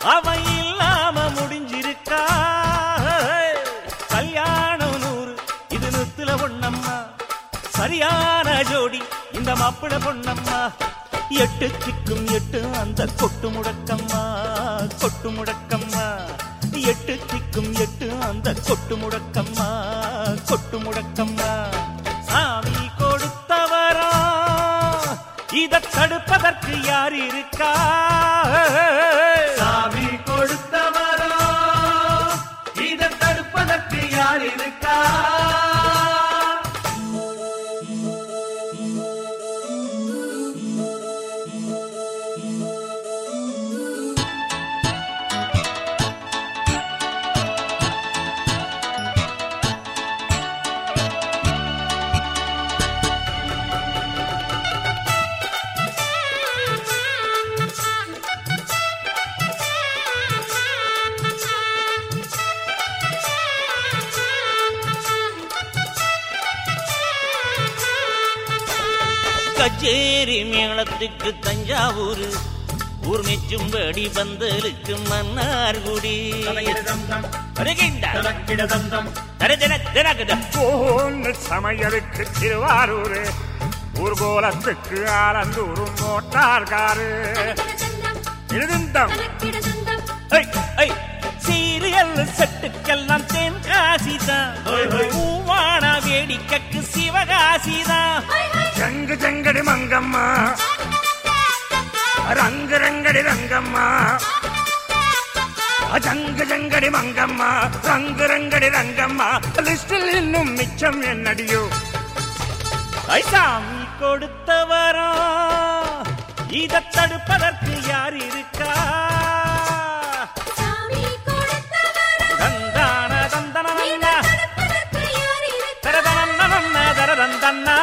அவன் இல்லாம முடிஞ்சிருக்கா கல்யாணம் நூறு இது நுத்துல பொண்ணம்மா சரியான ஜோடி இந்த மாப்பிள பொண்ணம்மா எட்டு திக்கும் எட்டு அந்த கொட்டு முடக்கம்மா கொட்டு முடக்கம்மா எட்டு திக்கும் எட்டு அந்த கொட்டு முடக்கம்மா கொட்டு முடக்கம்மா சாமி கொடுத்தவரா இத தடுப்பதற்கு யார் இருக்கா சாமி கொடுத்தவரோ இதை தடுப்பதற்கு யார் இருக்கா கச்சேரி மேளத்துக்கு தஞ்சாவூர் ஊர் மெச்சும்படி பந்தலுக்கு மன்னார்குடி வருகின்ற தனக்கிடதந்தம் தரதன தனகத பொண்ணு சமையலுக்கு திருவாரூர் ஊர்கோலத்துக்கு ஆலந்தூரும் மோட்டார்காரு இருந்தம் ஐ, ஐ, சீரியல் செட்டுக்கெல்லாம் தென்காசிதான் ஹோய், ஹோய். பூவான வேடிக்கைக்கு சிவகாசிதான் ஜங்கு ஜங்கடி மங்கம்மா ரங்கு ரங்கடி ரங்கம்மா ஜங்கு ஜங்கடி மங்கம்மா ரங்கு ரங்கடி ரங்கம்மா லிஸ்டில் இன்னும் மிச்சம் என்னடியோ ஐ, சாமி கொடுத்தவரா இத தடுப்பதற்கு யார் இருக்கா தந்தான தந்தன தரதனன்ன தரதந்தன்னா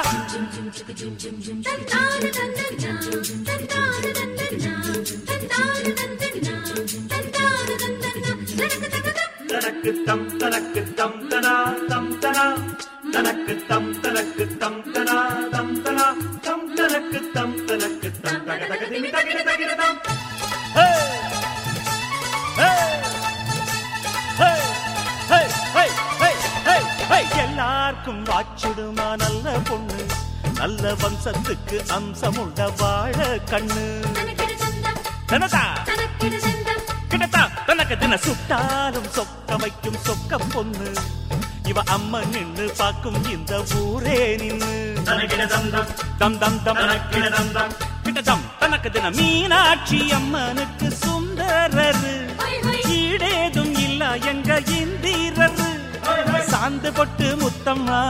தனக்கு தம் தனக்கு தம் தனா தம் தனா தனக்கு தம் தனக்கு தம் தனா தம் தனா தம் தனக்கு தம் தனக்கு தம் தக தக திமி தகிட தகிட தம் ஹே! ஹே! ஹே! ஹே! ஹே! ஹே! ஹே! ஹே! எல்லாருக்கும் வாச்சிடுமா நல்ல பொண்ணு நல்ல வம்சத்துக்கு அம்சமுள்ள வாழ கண்ணு தனதா கிட்டத்தா தனக்கு தின சுட்டாலும் சொக்க வைக்கும் சொக்க பொண்ணு இவ அம்மா நின்னு பாக்கும் இந்த ஊரே நின்னு தனக்கிடதந்தம் தம் தம் தம் தனக்கிடதந்தம் கிட்டதம் தனக்கு தின மீனாட்சி அம்மனுக்கு சுந்தரரு ஈடேதும் இல்ல எங்க இந்திரரு சாந்து பொட்டு முத்தம்மா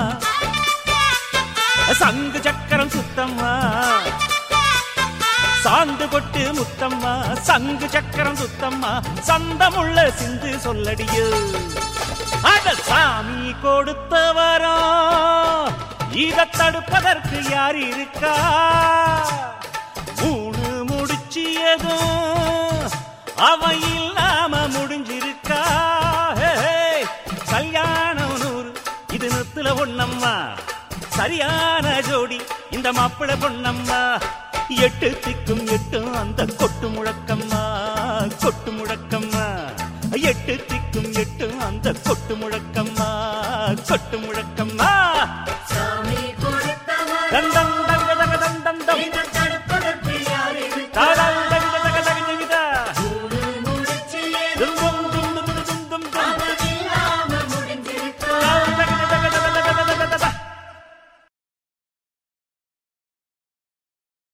சங்கு சக்கரம் சுத்தம்மா சாந்து கொட்டு முத்தம்மா சங்கு சக்கரம் சுத்தம்மா சந்தமுள்ள சிந்து சொல்லடியோ அத சாமி கொடுத்தவரா இத தடுப்பதற்கு யார் இருக்கா மூணு முடிச்சியதும் அவன் இல்லாம முடிஞ்சிருக்கா ஹே, ஹே. கல்யாணம் நூறு இது நுத்துல ஒண்ணம்மா சரியான ஜோடி இந்த மாப்பிள பொண்ணம்மா எட்டு திக்கும் எட்டும் அந்த கொட்டு முழக்கம்மா கொட்டு முழக்கம்மா எட்டு திக்கும் எட்டும் அந்த கொட்டு முழக்கம்மா கொட்டு முழக்கம்மா